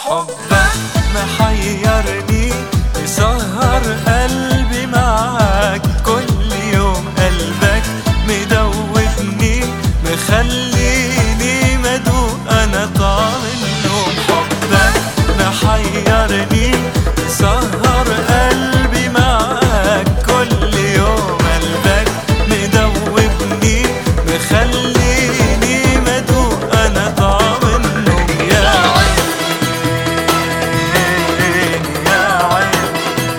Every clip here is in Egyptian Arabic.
حبك محيرني يسهر قلبي معاك كل يوم قلبك مدوبني مخليني مدوق انا طعم النوم حبك محيرني يسهر قلبي معاك كل يوم قلبك مدوبني مخليني مدوق انا طعم النوم يا عين يا عين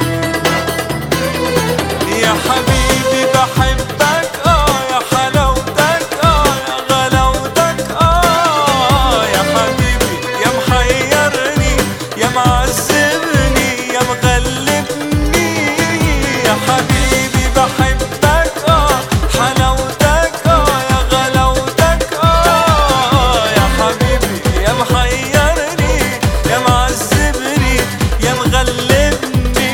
يا حبيبي بحبك اه يا حلاوتك اه يا غلاوتك اه يا حبيبي يا محيرني يا معذبني يا مغلبني يا حبيبي بحبك اه حلاوتك اه يا غلاوتك اه يا حبيبي يا محيرني يا معذبني يا مغلبني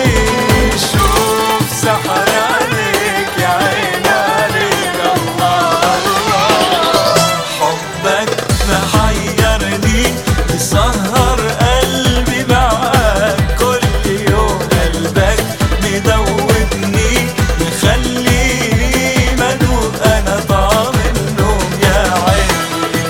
شوف سحر عليك يا عين عليك الله الله حبك محيرني يسهر قلبي معاك كل يوم قلبك مدوبني مخليني مدوب انا طعم النوم يا عين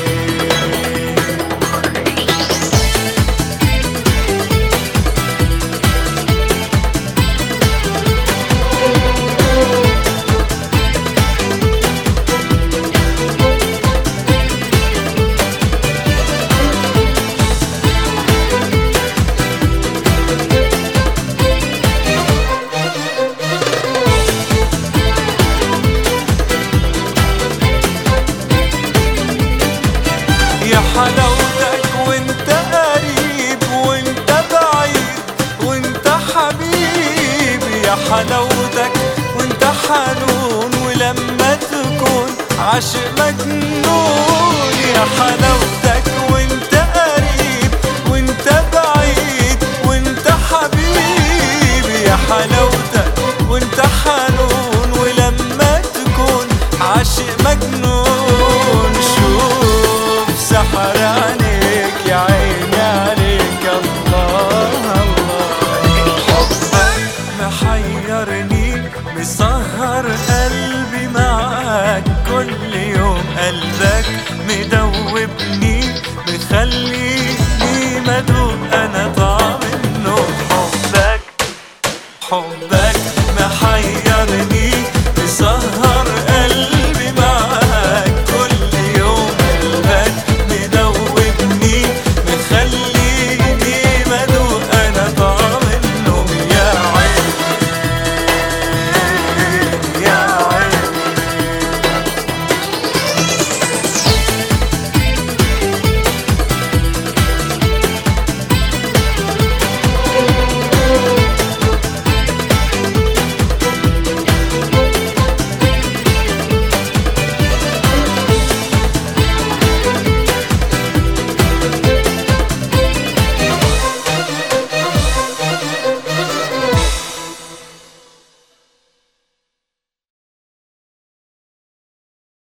يا حلاوتك وانت قريب وانت بعيد وانت حبيبي يا حلاوتك وانت حنون ولما تكون عاشق مجنون يا حلاوتك وانت قريب وانت بعيد وانت حبيبي يا حلاوتك وانت حنون ولما تكون عاشق مجنون شوف سحر عليك يا عيني عليك الله الله حبك محيرني مسهر قلبي معاك كل يوم قلبك مدوبني مخلي